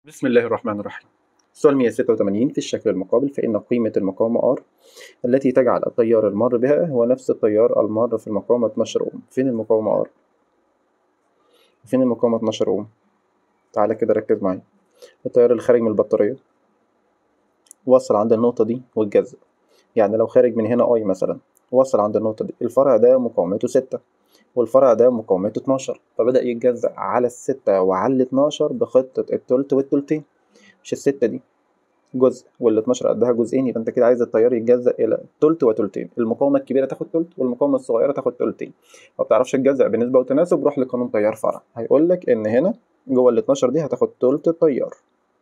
بسم الله الرحمن الرحيم سؤال 186 في الشكل المقابل فإن قيمة المقاومة R التي تجعل التيار المار بها هو نفس التيار المار في المقاومة 12 أوم فين المقاومة R؟ فين المقاومة 12 أوم؟ تعالى كده ركز معايا التيار اللي خارج من البطارية وصل عند النقطة دي واتجزأ يعني لو خارج من هنا I مثلا وصل عند النقطة دي الفرع ده مقاومته 6 والفرع ده مقاومته 12 فبدأ يتجزأ على الستة وعلى الاتناشر بخطة التلت والتلتين مش الستة دي جزء وال 12 قدها جزئين يبقى انت كده عايز التيار يتجزأ إلى تلت وتلتين المقاومة الكبيرة تاخد تلت والمقاومة الصغيرة تاخد تلتين ما بتعرفش تجزأ بنسبة وتناسب روح لقانون تيار فرع هيقول لك إن هنا جوه ال 12 دي هتاخد تلت التيار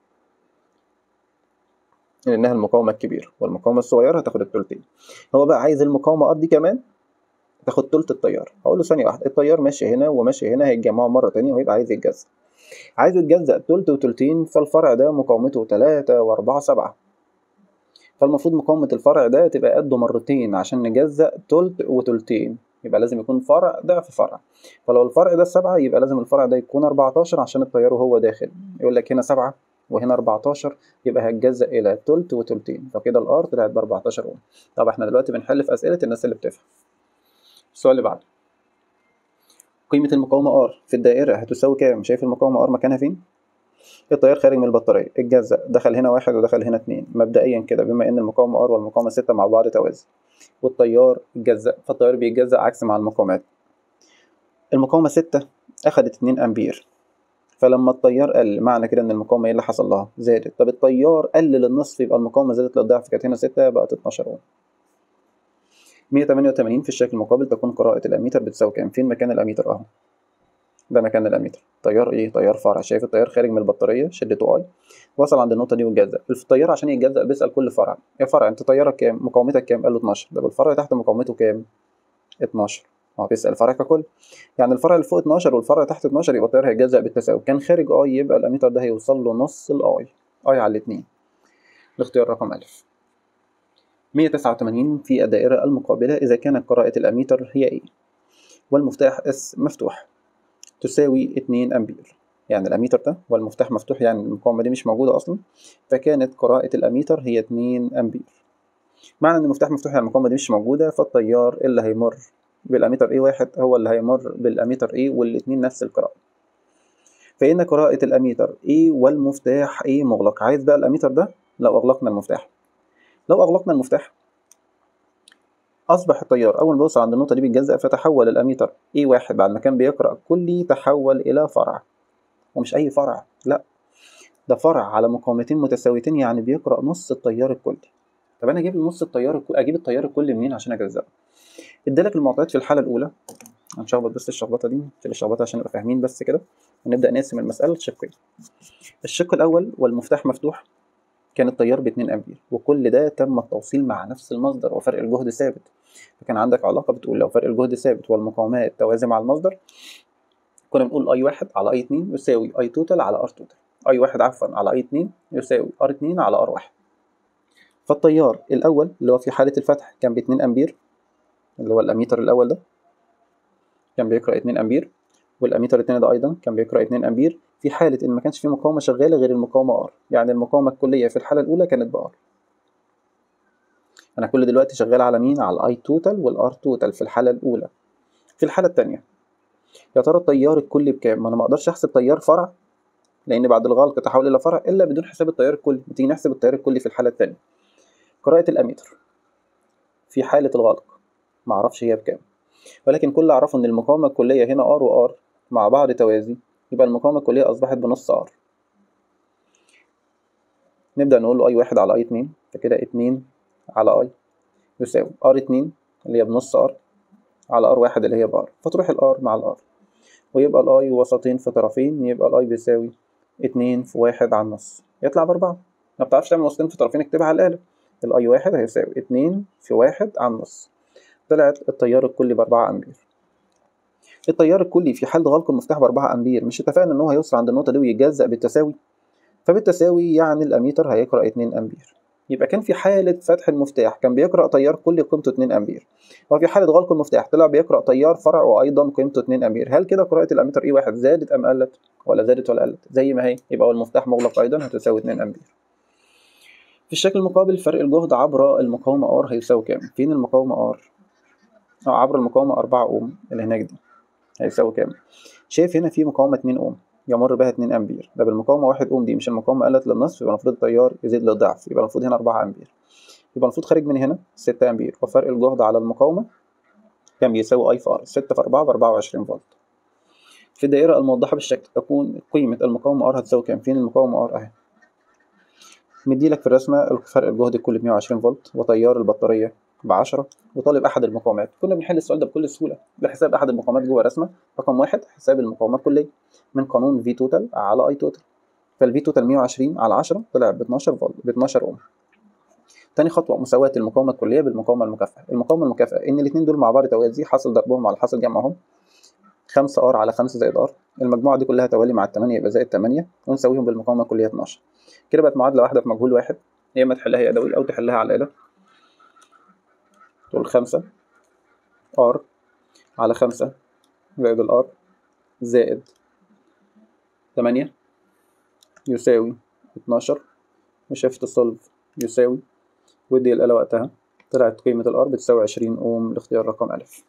لأنها المقاومة الكبيرة والمقاومة الصغيرة هتاخد التلتين هو بقى عايز المقاومة ار دي كمان تاخد تلت التيار هقول له ثانيه واحده التيار ماشي هنا وماشي هنا هيتجمعوا مره تانية وهيبقى عايز يتجزأ عايز يتجزأ تلت وتلتين فالفرع ده مقاومته تلاتة وأربعة سبعة فالمفروض مقاومة الفرع ده تبقى قده مرتين عشان نجزأ تلت وتلتين يبقى لازم يكون فرع ضعف فرع فلو الفرع ده سبعة يبقى لازم الفرع ده يكون 14 عشان التيار وهو داخل يقول لك هنا سبعة وهنا 14 يبقى هتجزأ إلى تلت وتلتين فكده الآر طلعت ب 14 أوم طب احنا دلوقتي بنحل في أسئلة الناس اللي بتفهم السؤال اللي بعده قيمة المقاومة R في الدائرة هتساوي كام؟ شايف المقاومة R مكانها فين؟ التيار خارج من البطارية اتجزأ دخل هنا واحد ودخل هنا اتنين مبدئيا كده بما إن المقاومة R والمقاومة ستة مع بعض توازي والتيار اتجزأ فالتيار بيتجزأ عكس مع المقاومات المقاومة ستة أخدت اتنين أمبير فلما التيار قل معنى كده إن المقاومة إيه اللي حصل لها؟ زادت طب التيار قل للنصف يبقى المقاومة زادت للضعف كانت هنا ستة بقت 12 أوم 188 في الشكل المقابل تكون قراءة الأميتر بتساوي كام؟ فين مكان الأميتر أهو ده مكان الأميتر تيار إيه؟ تيار فرع شايف التيار خارج من البطارية شدته أي وصل عند النقطة دي واتجزأ التيار عشان يتجزأ بيسأل كل فرع يا فرع أنت تيارك كام؟ مقاومتك كام؟ قال له 12 طب الفرع تحت مقاومته كام؟ 12 هو بيسأل الفرع ككل يعني الفرع اللي فوق 12 والفرع تحت 12 يبقى التيار هيتجزأ بالتساوي كان خارج أي يبقى الأميتر ده هيوصل له نص الأي أي على الاتنين الاختيار رقم ألف 189 في الدائرة المقابلة إذا كانت قراءة الأميتر هي إيه والمفتاح اس مفتوح تساوي 2 أمبير يعني الأميتر ده والمفتاح مفتوح يعني المقاومة دي مش موجودة أصلا فكانت قراءة الأميتر هي 2 أمبير معنى إن المفتاح مفتوح يعني المقاومة دي مش موجودة فالتيار اللي هيمر بالأميتر A واحد هو اللي هيمر بالأميتر A والاتنين نفس القراءة فإن قراءة الأميتر A والمفتاح A مغلق عايز بقى الأميتر ده لو أغلقنا المفتاح لو أغلقنا المفتاح أصبح التيار أول ما بيوصل عند النقطة دي بيتجزأ فتحول الأميتر A واحد بعد ما كان بيقرأ كلي تحول إلى فرع ومش أي فرع لأ ده فرع على مقاومتين متساويتين يعني بيقرأ نص التيار الكلي طب أنا أجيب نص التيار الكلي أجيب التيار الكلي منين عشان أجزأه ادالك المعطيات في الحالة الأولى هنشخبط بس الشخبطة دي في الشخبطة عشان نبقى فاهمين بس كده ونبدأ نقسم المسألة لشقين الشق الأول والمفتاح مفتوح كان التيار ب 2 امبير وكل ده تم التوصيل مع نفس المصدر وفرق الجهد ثابت فكان عندك علاقه بتقول لو فرق الجهد ثابت والمقاومات توازي مع المصدر كنا بنقول اي واحد على اي 2 يساوي اي توتال على ار توتال اي واحد عفوا على اي 2 يساوي ار 2 على ار 1 فالتيار الاول اللي هو في حاله الفتح كان ب 2 امبير اللي هو الاميتر الاول ده كان بيقرا 2 امبير والاميتر التاني ده ايضا كان بيقرا 2 امبير في حاله ان ما كانش في مقاومه شغاله غير المقاومه ار يعني المقاومه الكليه في الحاله الاولى كانت بار انا كل دلوقتي شغال على مين على الاي توتال والار توتال في الحاله الاولى في الحاله الثانيه يا ترى التيار الكلي بكام ما انا ما اقدرش احسب تيار فرع لان بعد الغلق تحول الى فرع الا بدون حساب التيار الكلي بتيجي نحسب التيار الكلي في الحاله الثانيه قراءه الاميتر في حاله الغلق ما اعرفش هي بكام ولكن كل اللي اعرفه ان المقاومه الكليه هنا ار وار مع بعض توازي يبقى المقاومة الكلية أصبحت بنص ار نبدأ نقول له أي واحد على أي اتنين فكده اتنين على أي يساوي ار اتنين اللي هي بنص ار على ار واحد اللي هي بار فتروح الار مع الار ويبقى الاي وسطين في طرفين يبقى الاي بيساوي اتنين في واحد على النص يطلع بأربعة ما بتعرفش تعمل وسطين في طرفين اكتبها على الآلة الاي واحد هيساوي اتنين في واحد على النص طلعت التيار الكلي بأربعة أمبير التيار الكلي في حال غلق المفتاح ب 4 امبير مش اتفقنا ان هو هيوصل عند النقطه دي ويتجزأ بالتساوي فبالتساوي يعني الاميتر هيقرا 2 امبير يبقى كان في حالة فتح المفتاح كان بيقرأ تيار كلي قيمته 2 أمبير وفي حالة غلق المفتاح طلع بيقرأ تيار فرع وأيضا قيمته 2 أمبير هل كده قراءة الأميتر إي واحد زادت أم قلت ولا زادت ولا قلت زي ما هي يبقى هو المفتاح مغلق أيضا هتساوي 2 أمبير في الشكل المقابل فرق الجهد عبر المقاومة R هيساوي كام؟ فين المقاومة R؟ اه عبر المقاومة 4 أوم اللي هناك دي هيساوي كام؟ شايف هنا في مقاومة 2 أوم يمر بها 2 أمبير ده بالمقاومة 1 أوم دي مش المقاومة قلت للنصف يبقى المفروض التيار يزيد للضعف يبقى المفروض هنا 4 أمبير يبقى المفروض خارج من هنا 6 أمبير وفرق الجهد على المقاومة كان بيساوي أي في ار 6 في 4 ب 24 فولت في الدائرة الموضحة بالشكل تكون قيمة المقاومة ار هتساوي كام؟ فين المقاومة ار أهي مديلك في الرسمة فرق الجهد الكلي ب 120 فولت وتيار البطارية ب 10 وطالب أحد المقاومات كنا بنحل السؤال ده بكل سهولة بحساب أحد المقاومات جوه الرسمة رقم واحد حساب المقاومة الكلية من قانون في توتال على اي توتال فالفي توتال 120 على 10 طلع ب 12 فولت ب 12 اوم تاني خطوة مساواة المقاومة الكلية بالمقاومة المكافئة المقاومة المكافئة إن الاتنين دول مع بعض توازي حاصل ضربهم على حاصل جمعهم 5 ار على 5 زائد ار المجموعة دي كلها توالي مع التمانية يبقى زائد 8 ونساويهم بالمقاومة الكلية 12 كده بقت معادلة واحدة في مجهول واحد يا إما تحلها يدوي أو تحلها على الآلة تقول 5 ار على 5 زائد الار زائد 8 يساوي 12 وشفت الصلب يساوي ودي الآلة وقتها طلعت قيمة الار بتساوي 20 أوم لاختيار رقم ألف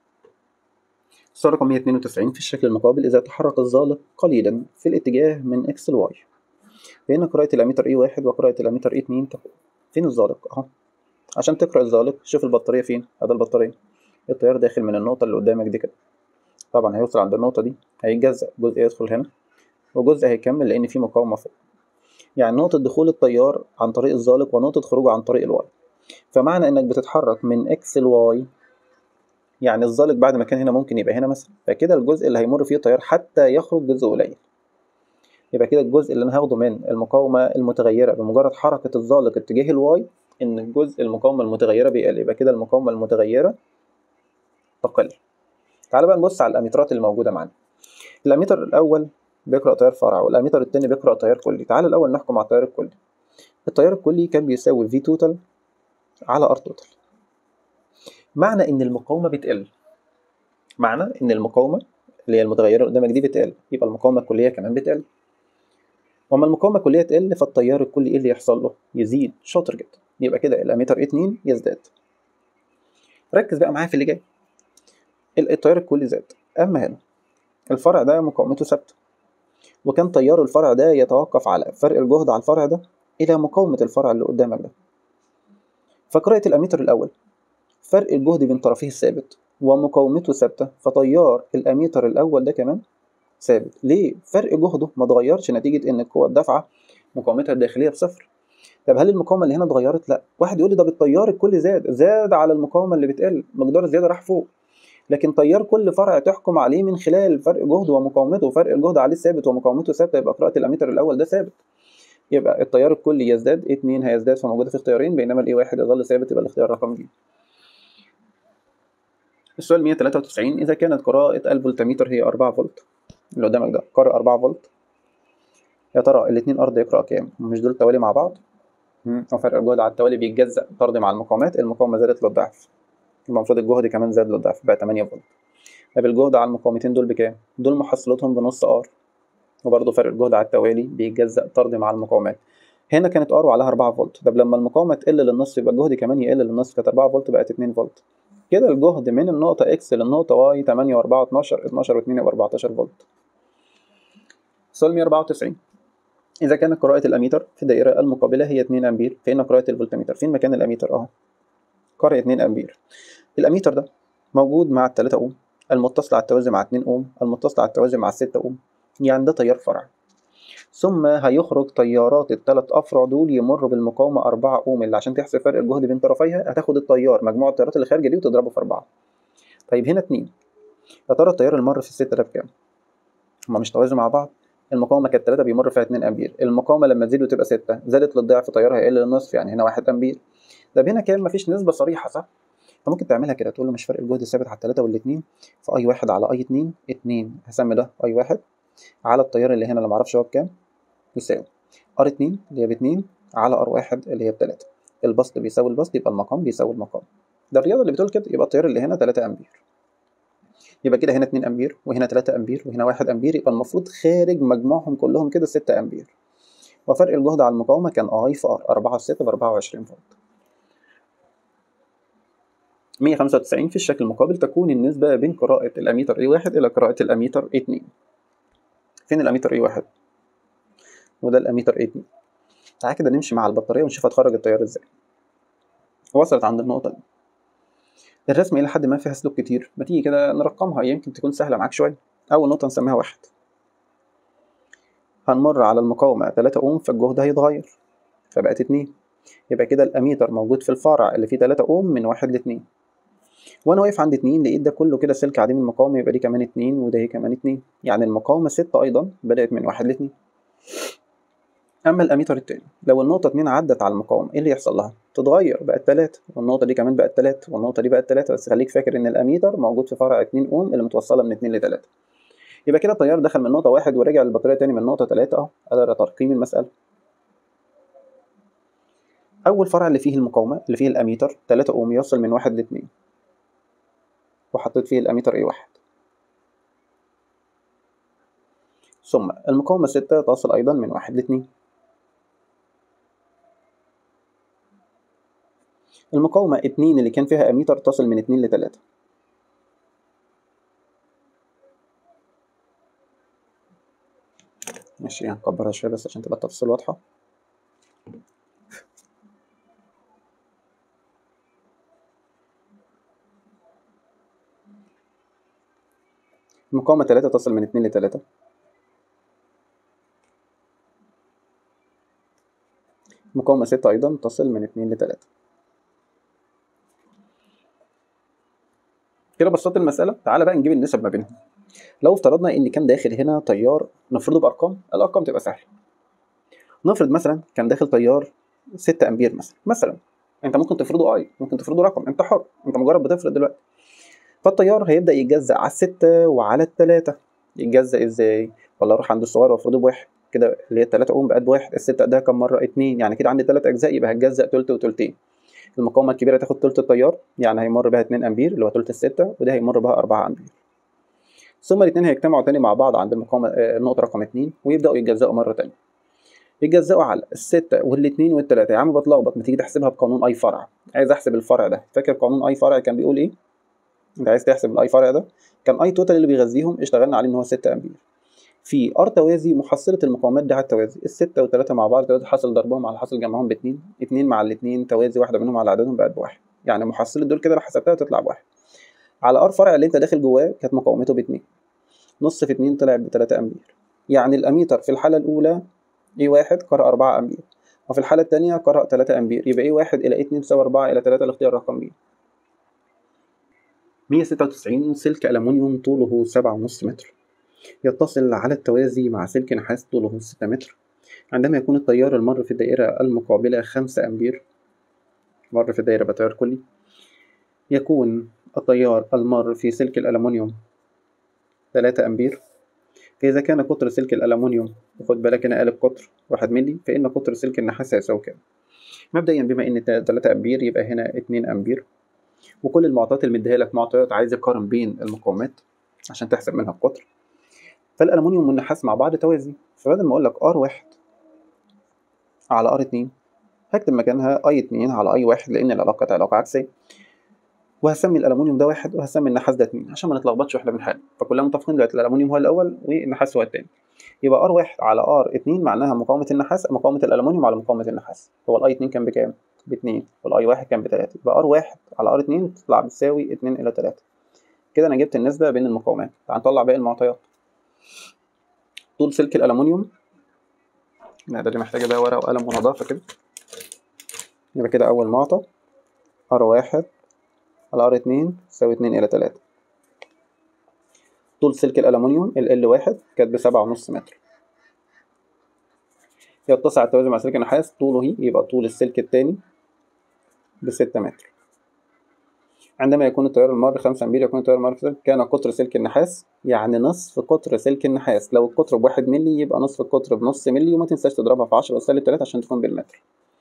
السؤال رقم 192 في الشكل المقابل إذا تحرك الزالق قليلا في الاتجاه من إكس لواي فهنا قراءة الأميتر إي واحد وقراءة الأميتر إي اتنين فين الزالق؟ أهو عشان تقرأ الزالق شوف البطارية فين هذا البطارية التيار داخل من النقطة اللي قدامك دي كده طبعا هيوصل عند النقطة دي هيتجزأ جزء يدخل هنا وجزء هيكمل لأن في مقاومة فوق يعني نقطة دخول التيار عن طريق الزالق ونقطة خروجه عن طريق الواي فمعنى إنك بتتحرك من إكس لواي يعني الزالق بعد ما كان هنا ممكن يبقى هنا مثلا فكده الجزء اللي هيمر فيه التيار حتى يخرج جزء قليل يبقى كده الجزء اللي انا هاخده من المقاومه المتغيره بمجرد حركه الزالق اتجاه الواي ان الجزء المقاومه المتغيره بيقل يبقى كده المقاومه المتغيره تقل تعال بقى نبص على الاميترات اللي موجوده معانا الاميتر الاول بيقرا تيار فرع والاميتر الثاني بيقرا تيار كلي تعال الاول نحكم على التيار الكلي التيار الكلي كان بيساوي في توتال على ار توتال معنى ان المقاومه بتقل معنى ان المقاومه اللي هي المتغيره قدامك دي بتقل يبقى المقاومه الكليه كمان بتقل وما المقاومه الكليه تقل فالتيار الكلي ايه اللي يحصل له يزيد شاطر جدا يبقى كده الاميتر 2 يزداد ركز بقى معايا في اللي جاي التيار الكلي زاد اما هنا الفرع ده مقاومته ثابته وكان تيار الفرع ده يتوقف على فرق الجهد على الفرع ده الى مقاومه الفرع اللي قدامك ده فقراءه الاميتر الاول فرق الجهد بين طرفيه ثابت ومقاومته ثابته فتيار الاميتر الاول ده كمان ثابت ليه فرق جهده ما اتغيرش نتيجه ان القوه الدافعه مقاومتها الداخليه بصفر طب هل المقاومه اللي هنا اتغيرت لا واحد يقول لي ده بالتيار الكل زاد زاد على المقاومه اللي بتقل مقدار الزياده راح فوق لكن تيار كل فرع تحكم عليه من خلال فرق جهد ومقاومته فرق الجهد عليه ثابت ومقاومته ثابته يبقى قراءه الاميتر الاول ده ثابت يبقى التيار الكلي يزداد 2 هيزداد فموجوده في اختيارين بينما الاي واحد يظل ثابت يبقى الاختيار رقم ج السؤال 193 إذا كانت قراءة الفولتميتر هي 4 فولت اللي قدامك ده قارئ 4 فولت يا ترى الاتنين أرض يقرأ كام؟ مش دول توالي مع بعض؟ وفرق الجهد على التوالي بيتجزأ طرد مع المقاومات المقاومة زادت للضعف يبقى المفروض الجهد كمان زاد للضعف بقى 8 فولت طب الجهد على المقاومتين دول بكام؟ دول محصلتهم بنص ار وبرضه فرق الجهد على التوالي بيتجزأ طرد مع المقاومات هنا كانت ار وعليها 4 فولت طب لما المقاومة تقل للنص يبقى الجهد كمان يقل للنص كانت 4 فولت بقت 2 فولت كده الجهد من النقطة اكس للنقطة واي 8 و4 12 12 و2 يبقى 14 فولت سؤال 194 إذا كانت قراءة الأميتر في الدائرة المقابلة هي 2 أمبير فإن قراءة الفولتميتر فين مكان الأميتر أهو قارئ 2 أمبير الأميتر ده موجود مع ال 3 أوم المتصل على التوازي مع 2 أوم المتصل على التوازي مع 6 أوم يعني ده تيار فرع ثم هيخرج تيارات الثلاث أفرع دول يمر بالمقاومة 4 أوم اللي عشان تحسب فرق الجهد بين طرفيها هتاخد التيار مجموع التيارات اللي خارجة دي وتضربه في 4 طيب هنا 2 يا ترى التيار اللي مر في الستة ده بكام؟ هما مش توازي مع بعض المقاومة كانت 3 بيمر فيها 2 أمبير المقاومة لما تزيد وتبقى 6 زادت للضعف تيارها هيقل للنصف يعني هنا 1 أمبير طب هنا كام مفيش نسبة صريحة صح؟ فممكن تعملها كده تقول له مش فرق الجهد ثابت على التلاتة والاتنين فأي واحد على أي اتنين اتنين هسمي ده أي واحد على التيار اللي هنا اللي معرفش هو بكام يساوي ار اتنين اللي هي باتنين على ار واحد اللي هي بتلاتة البسط بيساوي البسط يبقى المقام بيساوي المقام ده الرياضة اللي بتقول كده يبقى التيار اللي هنا 3 أمبير يبقى كده هنا 2 أمبير وهنا 3 أمبير وهنا 1 أمبير يبقى المفروض خارج مجموعهم كلهم كده 6 أمبير وفرق الجهد على المقاومة كان اي في ار 4 في 6 ب 24 فولت 195 في الشكل المقابل تكون النسبة بين قراءة الأميتر A1 إلى قراءة الأميتر A2 فين الأميتر A1 وده الأميتر A2 تعالى كده نمشي مع البطارية ونشوف هتخرج التيار ازاي وصلت عند النقطة دي الرسم إلى حد ما فيها سلوك كتير ما تيجي كده نرقمها يمكن تكون سهلة معاك شوية أول نقطة نسميها واحد هنمر على المقاومة 3 أوم فالجهد هيتغير فبقت 2 يبقى كده الأميتر موجود في الفرع اللي فيه 3 أوم من 1 ل 2 وأنا واقف عند 2 لقيت ده كله كده سلك عديم المقاومة يبقى دي كمان 2 وده هي كمان 2 يعني المقاومة 6 أيضا بدأت من 1 ل 2 أما الأميتر التاني لو النقطة 2 عدت على المقاومة إيه اللي يحصل لها؟ تتغير بقت 3 والنقطة دي كمان بقت 3 والنقطة دي بقت 3 بس خليك فاكر إن الأميتر موجود في فرع 2 أوم اللي متوصلة من 2 ل 3 يبقى كده التيار دخل من نقطة واحد ورجع للبطارية تاني من نقطة تلاتة أهو أقدر ترقيم المسألة أول فرع اللي فيه المقاومة اللي فيه الأميتر تلاتة أوم يصل من واحد لاتنين وحطيت فيه الأميتر إيه واحد ثم المقاومة ستة تصل أيضا من واحد لاتنين المقاومة اتنين اللي كان فيها أميتر تصل من اتنين لتلاتة ماشي هنكبرها شوية بس عشان تبقى التفاصيل واضحة المقاومة تلاتة تصل من اتنين لتلاتة مقاومة ستة أيضا تصل من اتنين لتلاتة كده بسطت المسألة تعالى بقى نجيب النسب ما بينهم لو افترضنا ان كان داخل هنا تيار نفرضه بارقام الارقام تبقى سهله نفرض مثلا كان داخل تيار 6 امبير مثلا مثلا انت ممكن تفرضه اي ممكن تفرضه رقم انت حر انت مجرد بتفرض دلوقتي فالتيار هيبدا يتجزأ على الستة وعلى التلاتة يتجزأ ازاي ولا اروح عند الصغير وافرضه بواحد كده اللي هي التلاتة اوم بقت بواحد الستة ده كم مره اتنين يعني كده عندي تلات اجزاء يبقى هتجزأ تلت وتلتين المقاومه الكبيره تاخد تلت التيار يعني هيمر بها 2 امبير اللي هو تلت الستة وده هيمر بها 4 امبير ثم الاثنين هيجتمعوا تاني مع بعض عند المقاومة النقطة رقم اتنين ويبدأوا يتجزأوا مرة تانية يتجزأوا على الستة والاثنين والتلاتة يا عم بتلخبط ما تيجي تحسبها بقانون أي فرع عايز أحسب الفرع ده فاكر قانون أي فرع كان بيقول إيه؟ أنت عايز تحسب الأي فرع ده كان أي توتال اللي بيغذيهم اشتغلنا عليه إن هو 6 أمبير في ار توازي محصلة المقاومات دي على التوازي الستة والتلاتة مع بعض دلوقتي حاصل ضربهم على حاصل جمعهم باتنين اتنين مع الاتنين توازي واحدة منهم على عددهم بقت بواحد يعني محصلة دول كده لو حسبتها تطلع بواحد على ار فرع اللي انت داخل جواه كانت مقاومته باتنين نص في اتنين طلع بتلاتة أمبير يعني الأميتر في الحالة الأولى إيه واحد قرأ أربعة أمبير وفي الحالة التانية قرأ تلاتة أمبير يبقى إيه واحد إلى اتنين تساوي أربعة إلى تلاتة الاختيار رقم ب 196 سلك ألمنيوم طوله سبعة ونص متر يتصل على التوازي مع سلك نحاس طوله ستة متر عندما يكون التيار المر في الدائرة المقابلة خمسة أمبير مر في الدائرة بتيار كلي يكون التيار المر في سلك الألمنيوم 3 أمبير فإذا كان قطر سلك الألمنيوم وخد بالك أنا قالب قطر 1 ملي فإن قطر سلك النحاس هيساوي كام؟ مبدئيا بما إن 3 أمبير يبقى هنا 2 أمبير وكل المعطيات اللي مديها لك معطيات عايز يقارن بين المقاومات عشان تحسب منها القطر فالألمنيوم والنحاس مع بعض توازي فبدل ما أقول لك ار واحد على ار اتنين هكتب مكانها اي اتنين على اي واحد لأن العلاقة علاقة عكسية وهسمي الالومنيوم ده واحد وهسمي النحاس ده اتنين عشان ما نتلخبطش واحنا بنحل فكلنا متفقين دلوقتي الالومنيوم هو الاول والنحاس هو التاني يبقى ار واحد على ار اتنين معناها مقاومه النحاس مقاومه الالومنيوم على مقاومه النحاس هو الاي اتنين كان بكام؟ باتنين والاي واحد كان بتلاته يبقى ار واحد على ار اتنين تطلع بتساوي اتنين الى تلاته كده انا جبت النسبه بين المقاومات تعال نطلع باقي المعطيات طول سلك الالومنيوم لا ده اللي محتاجه بقى ورقه وقلم ونظافه كده يبقى كده اول معطى ار واحد على ار اتنين تساوي اتنين إلى تلاتة طول سلك الألمنيوم ال ال واحد كانت بسبعة ونص متر يتسع على التوازي مع سلك النحاس طوله يبقى طول السلك التاني بستة متر عندما يكون التيار المر خمسة أمبير يكون التيار المر كان قطر سلك النحاس يعني نصف قطر سلك النحاس لو القطر بواحد ملي يبقى نصف القطر بنص ملي وما تنساش تضربها في عشرة سالب تلاتة عشان تكون بالمتر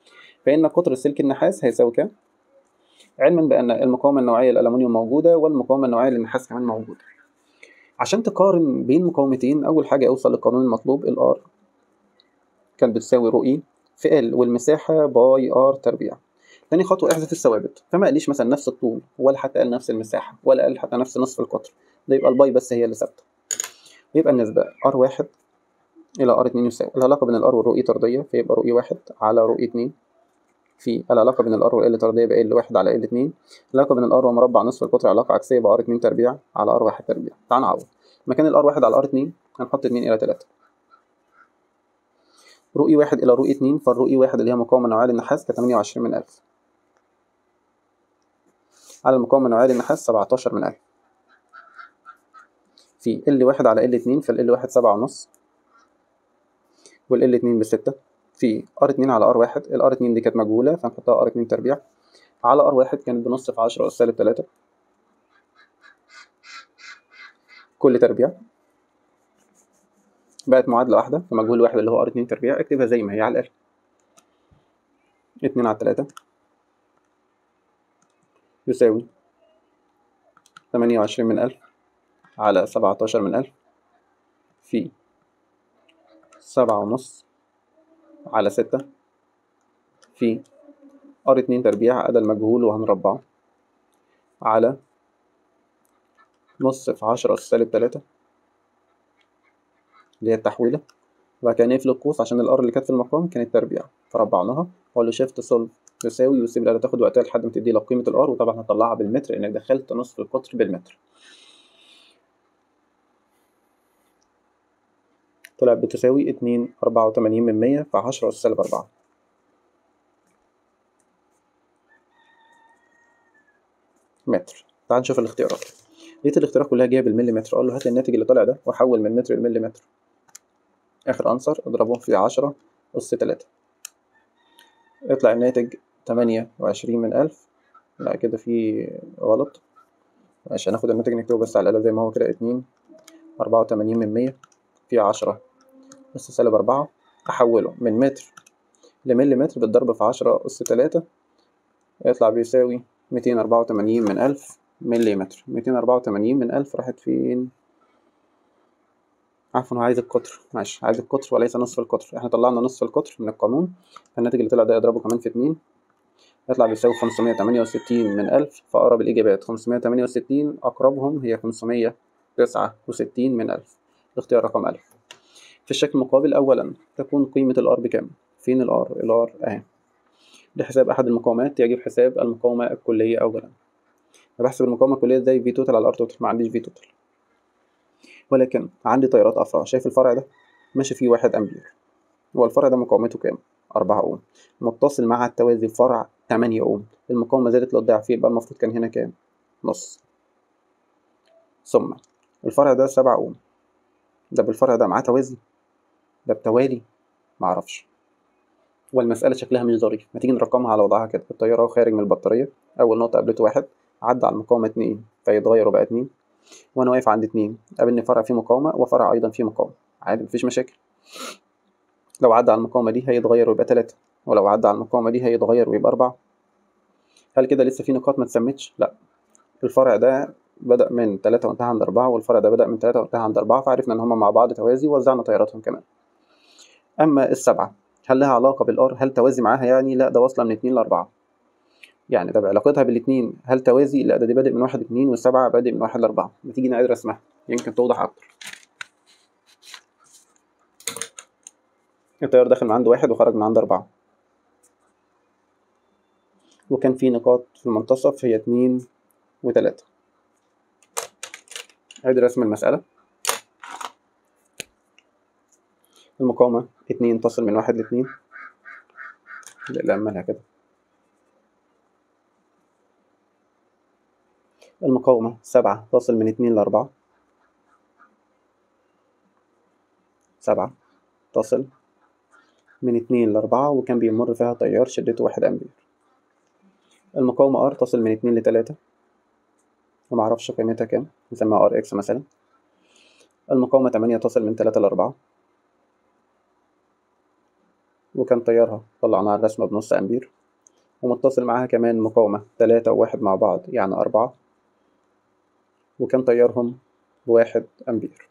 فإن قطر السلك النحاس هيساوي كام؟ علما بأن المقاومة النوعية للألمنيوم موجودة والمقاومة النوعية للنحاس كمان موجودة عشان تقارن بين مقاومتين أول حاجة أوصل للقانون المطلوب الآر كان بتساوي رو إي في ال والمساحة باي ار تربيع تاني خطوة احذف الثوابت فما قاليش مثلا نفس الطول ولا حتى قال نفس المساحة ولا قال حتى نفس نصف القطر ده يبقى الباي بس هي اللي ثابتة يبقى النسبة ار واحد إلى ار اتنين يساوي العلاقة بين الار والرو إي طردية فيبقى رو إي واحد على رو إي اتنين في العلاقة بين الار وال طردية يبقى ال واحد على ال اتنين العلاقة بين الار ومربع نصف القطر علاقة عكسية يبقى ار اتنين تربيع على ار واحد تربيع تعال نعوض مكان الار واحد على ار اتنين هنحط اتنين إلى تلاتة رؤي واحد إلى رؤي اتنين فالرؤي واحد اللي هي مقاومة نوعية للنحاس كانت تمانية وعشرين من ألف على المقاومة النوعية للنحاس سبعتاشر من ألف في ال واحد على ال اتنين فال واحد سبعة ونص وال اتنين بستة في ار اتنين على ار واحد الار اتنين دي كانت مجهولة فنحطها ار اتنين تربيع على ار واحد كانت بنص في عشرة أس سالب تلاتة كل تربيع بقت معادلة واحدة في مجهول واحد اللي هو ار اتنين تربيع اكتبها زي ما هي على الآخر اتنين على تلاتة يساوي تمانية وعشرين من ألف على سبعتاشر من ألف في سبعة ونص على ستة في ار اتنين تربيع أدا المجهول وهنربعه على نص في عشرة أس سالب تلاتة اللي هي التحويلة وبعد كده نقفل القوس عشان الار اللي كانت في المقام كانت تربيع فربعناها واقول له شيفت سولف يساوي ويسيب الآلة تاخد وقتها لحد ما تدي لك قيمة الار وطبعا هتطلعها بالمتر لأنك دخلت نصف القطر بالمتر طلعت بتساوي اتنين أربعة وتمانين من مية في عشرة أس سالب أربعة متر تعال نشوف الاختيارات لقيت الاختيارات كلها جايه بالمليمتر اقول له هات لي الناتج اللي طالع ده وحول من متر لمليمتر اخر انصر اضربهم في عشرة اس تلاتة يطلع الناتج تمانية وعشرين من ألف لا كده في غلط ماشي هناخد الناتج نكتبه بس على الآلة زي ما هو كده اتنين أربعة وتمانين من مية في عشرة أس سالب أربعة أحوله من متر لمليمتر بالضرب في عشرة أس تلاتة يطلع بيساوي ميتين أربعة وتمانين من ألف مليمتر ميتين أربعة وتمانين من ألف راحت فين عفوا هو عايز القطر ماشي عايز القطر وليس نصف القطر احنا طلعنا نصف القطر من القانون فالناتج اللي طلع ده يضربه كمان في اتنين يطلع بيساوي خمسمية تمانية وستين من ألف فأقرب الإجابات خمسمية تمانية وستين أقربهم هي خمسمية تسعة وستين من ألف الاختيار رقم ألف في الشكل المقابل أولا تكون قيمة الآر بكام؟ فين الآر؟ الآر أهي لحساب أحد المقاومات يجب حساب المقاومة الكلية أولا بحسب المقاومة الكلية ازاي في توتال على ار توتال ما عنديش في توتال ولكن عندي تيارات أفرع شايف الفرع ده ماشي فيه واحد أمبير هو الفرع ده مقاومته كام؟ أربعة أوم متصل مع التوازي فرع تمانية أوم المقاومة زادت للضعف يبقى المفروض كان هنا كام؟ نص ثم الفرع ده سبعة أوم ده بالفرع ده معاه توازي ده بتوالي معرفش والمسألة شكلها مش ظريف ما تيجي نرقمها على وضعها كده التيار اهو خارج من البطارية أول نقطة قابلته واحد عدى على المقاومة اتنين فيتغير وبقى اتنين وأنا واقف عند اتنين قابلني فرع فيه مقاومة وفرع أيضا فيه مقاومة عادي مفيش مشاكل لو عدى على المقاومة دي هيتغير ويبقى تلاتة ولو عدى على المقاومة دي هيتغير ويبقى أربعة هل كده لسه في نقاط ما اتسمتش؟ لأ الفرع ده بدأ من تلاتة وانتهى عند أربعة والفرع ده بدأ من تلاتة وانتهى عند أربعة فعرفنا إن هما مع بعض توازي ووزعنا تياراتهم كمان أما السبعة هل لها علاقة بالآر؟ هل توازي معاها يعني؟ لا ده واصلة من اتنين لأربعة يعني ده بعلاقتها بالاتنين هل توازي؟ لا ده دي بادئ من واحد اتنين والسبعة بادئ من واحد لأربعة ما تيجي نعيد رسمها يمكن توضح أكتر التيار داخل من عند واحد وخرج من عند أربعة وكان في نقاط في المنتصف هي اتنين وتلاتة عيد رسم المسألة المقاومة اتنين تصل من واحد لاتنين لا أملها كده المقاومة سبعة تصل من اتنين لأربعة سبعة تصل من اتنين لأربعة وكان بيمر فيها تيار شدته واحد أمبير المقاومة R تصل من اتنين لتلاتة ومعرفش قيمتها كام نسميها ار اكس مثلا المقاومة تمانية تصل من تلاتة لأربعة وكان تيارها طلعناها الرسمة بنص أمبير ومتصل معاها كمان مقاومة تلاتة وواحد مع بعض يعني أربعة وكان تيارهم بواحد أمبير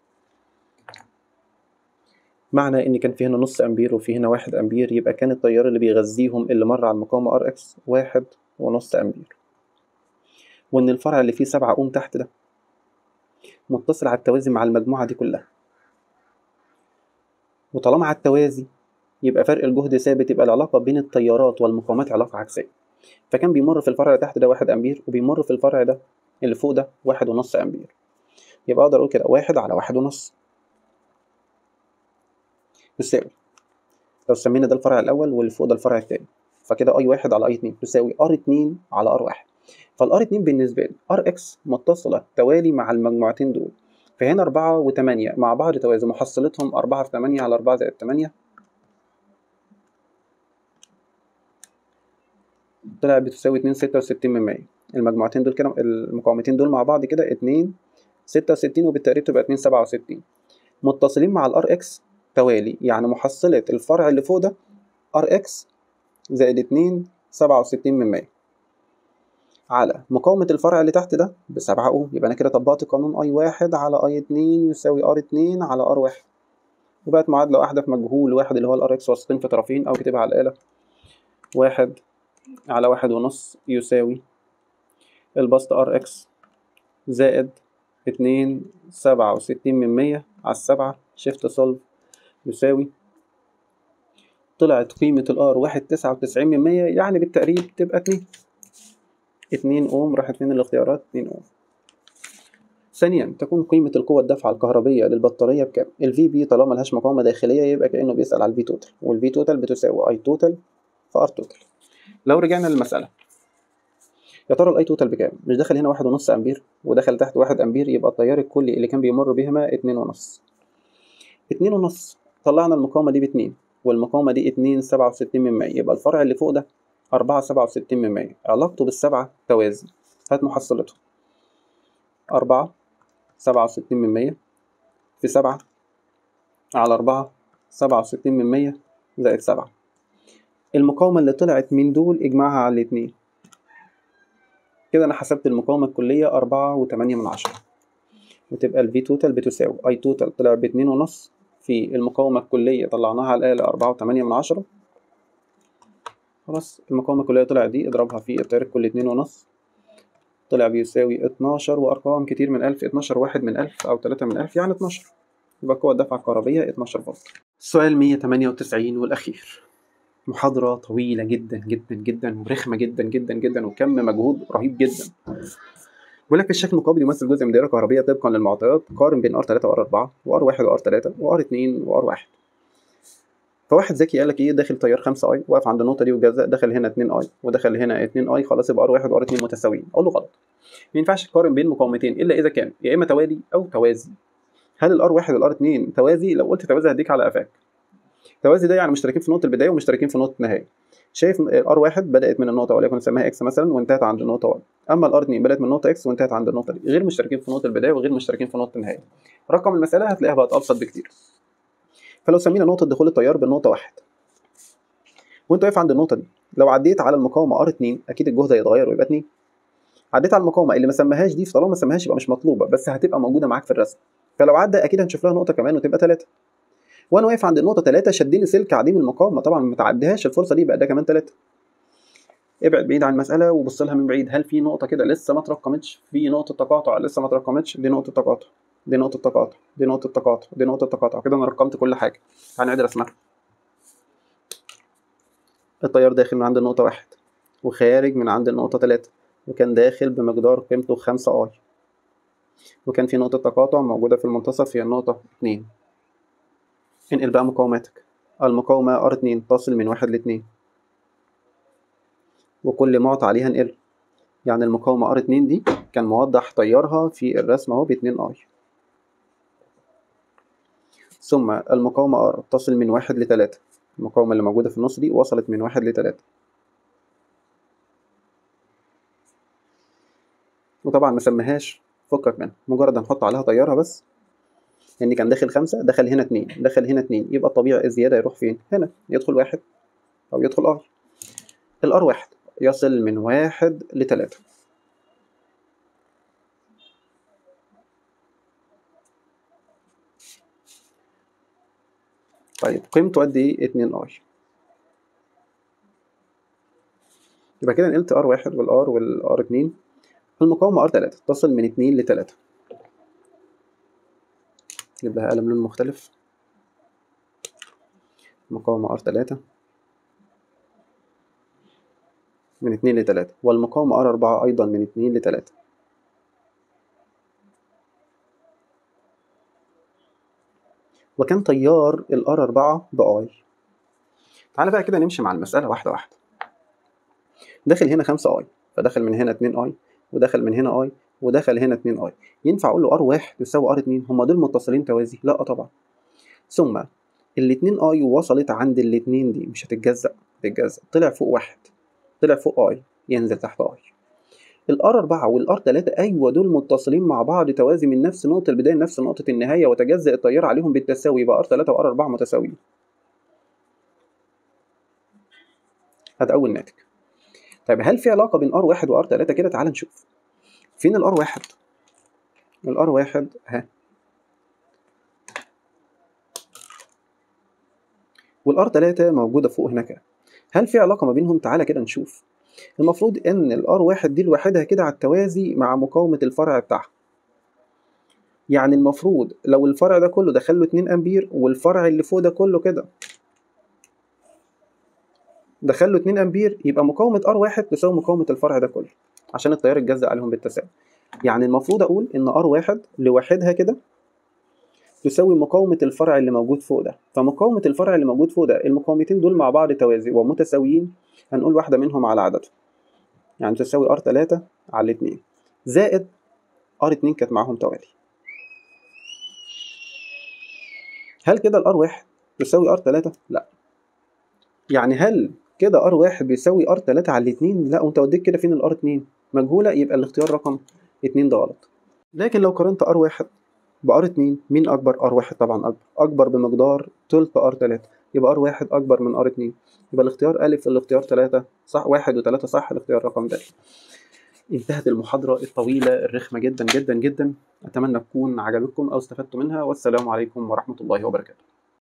معنى إن كان في هنا نص أمبير وفي هنا واحد أمبير يبقى كان التيار اللي بيغذيهم اللي مر على المقاومة ار اكس واحد ونص أمبير وإن الفرع اللي فيه سبعة أوم تحت ده متصل على التوازي مع المجموعة دي كلها وطالما على التوازي يبقى فرق الجهد ثابت يبقى العلاقة بين التيارات والمقاومات علاقة عكسية فكان بيمر في الفرع اللي تحت ده واحد أمبير وبيمر في الفرع ده اللي فوق ده واحد ونص أمبير يبقى أقدر أقول كده واحد على واحد ونص تساوي لو سمينا ده الفرع الأول واللي فوق ده الفرع التاني فكده أي واحد على أي اتنين تساوي ار اتنين على ار واحد فالار اتنين بالنسبة لي ار اكس متصلة توالي مع المجموعتين دول فهنا أربعة وتمانية مع بعض توازي محصلتهم أربعة في تمانية على أربعة زائد تمانية طلع بتساوي اتنين ستة وستين من مية المجموعتين دول كده المقاومتين دول مع بعض كده اتنين ستة وستين وبالتقريب تبقى اتنين سبعة وستين متصلين مع الار اكس توالي يعني محصلة الفرع اللي فوق ده ار اكس زائد اتنين سبعة وستين من مية على مقاومة الفرع اللي تحت ده بسبعة أوم يبقى أنا كده طبقت قانون أي واحد على أي اتنين يساوي ار اتنين على ار واحد وبقت معادلة واحدة في مجهول واحد اللي هو الار اكس وسطين في طرفين أو كتبها على الآلة واحد على واحد ونص يساوي البسط ار اكس زائد اتنين سبعة وستين من مية على السبعة شيفت سولف يساوي طلعت قيمة الار واحد تسعة وتسعين من مية يعني بالتقريب تبقى اتنين اتنين اوم راحت فين الاختيارات اتنين اوم ثانيا تكون قيمة القوة الدفعة الكهربية للبطارية بكام؟ ال في طالما ملهاش مقاومة داخلية يبقى كأنه بيسأل على الفي توتال والفي توتال بتساوي اي توتال في ار توتال لو رجعنا للمسألة يا ترى الاي توتال بكام؟ مش داخل هنا واحد ونص امبير ودخل تحت واحد امبير يبقى التيار الكلي اللي كان بيمر بهما اتنين ونص اتنين ونص طلعنا المقاومة دي باتنين والمقاومة دي اتنين سبعة وستين من مية يبقى الفرع اللي فوق ده أربعة سبعة وستين من مية علاقته بالسبعة توازي هات محصلته أربعة سبعة وستين من مية في سبعة على أربعة سبعة وستين من مية زائد سبعة المقاومة اللي طلعت من دول اجمعها على الاتنين كده أنا حسبت المقاومة الكلية أربعة وتمانية من عشرة وتبقى الفي توتال بتساوي أي توتال طلع باتنين ونص في المقاومة الكلية طلعناها على الآلة أربعة وتمانية من عشرة خلاص المقاومة الكلية طلع دي اضربها في التيار الكلي اتنين ونص طلع بيساوي اتناشر وأرقام كتير من ألف اتناشر واحد من ألف أو تلاتة من ألف يعني اتناشر يبقى قوة الدفعة الكهربية اتناشر فولت السؤال مية تمانية وتسعين والأخير محاضرة طويلة جدا جدا جدا ورخمة جدا جدا جدا وكم مجهود رهيب جدا بيقول لك الشكل المقابل يمثل جزء من دائرة كهربية طبقا للمعطيات قارن بين ار 3 وار 4 وار 1 وار 3 وار 2 وار 1 فواحد ذكي قال لك ايه داخل تيار 5 اي واقف عند النقطه دي وجزاء دخل هنا 2 اي ودخل هنا 2 اي خلاص يبقى ار 1 وار 2 متساويين اقول له غلط ما ينفعش تقارن بين مقاومتين الا اذا كان يا اما توالي او توازي هل الار 1 والار 2 توازي لو قلت توازي هديك على قفاك توازي ده يعني مشتركين في نقطه البدايه ومشتركين في نقطه النهايه شايف ار 1 بدات من النقطه وليكن نسميها اكس مثلا وانتهت عند النقطه 1 اما الار 2 بدات من النقطه اكس وانتهت عند النقطه دي غير مشتركين في نقطه البدايه وغير مشتركين في نقطه النهايه رقم المساله هتلاقيها بقت ابسط بكتير فلو سمينا نقطه دخول التيار بالنقطه 1 وانت واقف عند النقطه دي لو عديت على المقاومه ار 2 اكيد الجهد هيتغير ويبقى 2 عديت على المقاومه اللي ما سماهاش دي فطالما ما سماهاش يبقى مش مطلوبه بس هتبقى موجوده معاك في الرسم فلو عدى اكيد هنشوف لها نقطه كمان وتبقى 3 وانا واقف عند النقطه 3 شدني سلك عديم المقاومه طبعا ما تعديهاش الفرصه دي يبقى ده كمان 3 ابعد بعيد عن المساله وبص لها من بعيد هل في نقطه كده لسه ما ترقمتش في نقطه تقاطع لسه ما ترقمتش دي نقطه تقاطع دي نقطه تقاطع دي نقطه تقاطع دي نقطه تقاطع كده انا رقمت كل حاجه هنعيد رسمها التيار داخل من عند النقطة واحد وخارج من عند النقطة تلاتة وكان داخل بمقدار قيمته خمسة اي وكان في نقطة تقاطع موجودة في المنتصف هي النقطة اتنين انقل بقى مقاوماتك المقاومة ار اتنين تصل من واحد لاتنين وكل معطى عليها انقل يعني المقاومة ار اتنين دي كان موضح تيارها في الرسم اهو باتنين اي ثم المقاومة ار تصل من واحد لتلاتة المقاومة اللي موجودة في النص دي وصلت من واحد لتلاتة وطبعا ما سميهاش فكك منها مجرد هنحط عليها تيارها بس لان كان داخل خمسة دخل هنا اتنين دخل هنا اتنين يبقى الطبيعي الزياده يروح فين هنا يدخل واحد او يدخل ار الار واحد يصل من واحد لتلاتة طيب قيمته قد ايه 2 اي يبقى كده نقلت ار واحد والار والار اتنين المقاومة ار تلاتة تصل من اتنين لتلاتة نجيب لها قلم لون مختلف مقاومة ار تلاتة من اتنين لتلاتة والمقاومة ار أربعة أيضا من اتنين لتلاتة وكان تيار الار أربعة بآي تعالى بقى كده نمشي مع المسألة واحدة واحدة داخل هنا خمسة اي فدخل من هنا اتنين اي ودخل من هنا اي ودخل هنا اتنين اي ينفع اقول له ار واحد يساوي ار اتنين هما دول متصلين توازي لا طبعا ثم الاتنين اي وصلت عند الاتنين دي مش هتتجزأ هتتجزأ طلع فوق واحد طلع فوق اي ينزل تحت اي الار 4 والار 3 ايوه دول متصلين مع بعض توازي من نفس نقطه البدايه لنفس نقطه النهايه وتجزأ التيار عليهم بالتساوي يبقى ار 3 وار 4 متساويين هذا اول ناتج طيب هل في علاقه بين ار 1 وار 3 كده تعال نشوف فين الار 1 الار 1 ها والار 3 موجوده فوق هناك هل في علاقه ما بينهم تعالى كده نشوف المفروض ان الار 1 دي لوحدها كده على التوازي مع مقاومه الفرع بتاعها يعني المفروض لو الفرع ده كله دخل له 2 امبير والفرع اللي فوق ده كله كده دخل له 2 امبير يبقى مقاومه ار 1 تساوي مقاومه الفرع ده كله عشان التيار يتجزأ عليهم بالتساوي يعني المفروض اقول ان ار 1 لوحدها كده تساوي مقاومة الفرع اللي موجود فوق ده فمقاومة الفرع اللي موجود فوق ده المقاومتين دول مع بعض توازي ومتساويين هنقول واحدة منهم على عددهم يعني تساوي ار 3 على 2 زائد ار 2 كانت معاهم توالي هل كده الار 1 تساوي ار 3 لا يعني هل كده ار 1 بيساوي ار 3 على 2 لا وانت وديت كده فين الار 2 مجهولة يبقى الاختيار رقم 2 ده غلط لكن لو قارنت ار 1 بار 2 مين اكبر ار 1 طبعا اكبر اكبر بمقدار تلت ار 3 يبقى ار 1 اكبر من ار 2 يبقى الاختيار الف الاختيار 3 صح 1 و3 صح الاختيار رقم د انتهت المحاضرة الطويلة الرخمة جدا جدا جدا أتمنى تكون عجبتكم أو استفدتم منها والسلام عليكم ورحمة الله وبركاته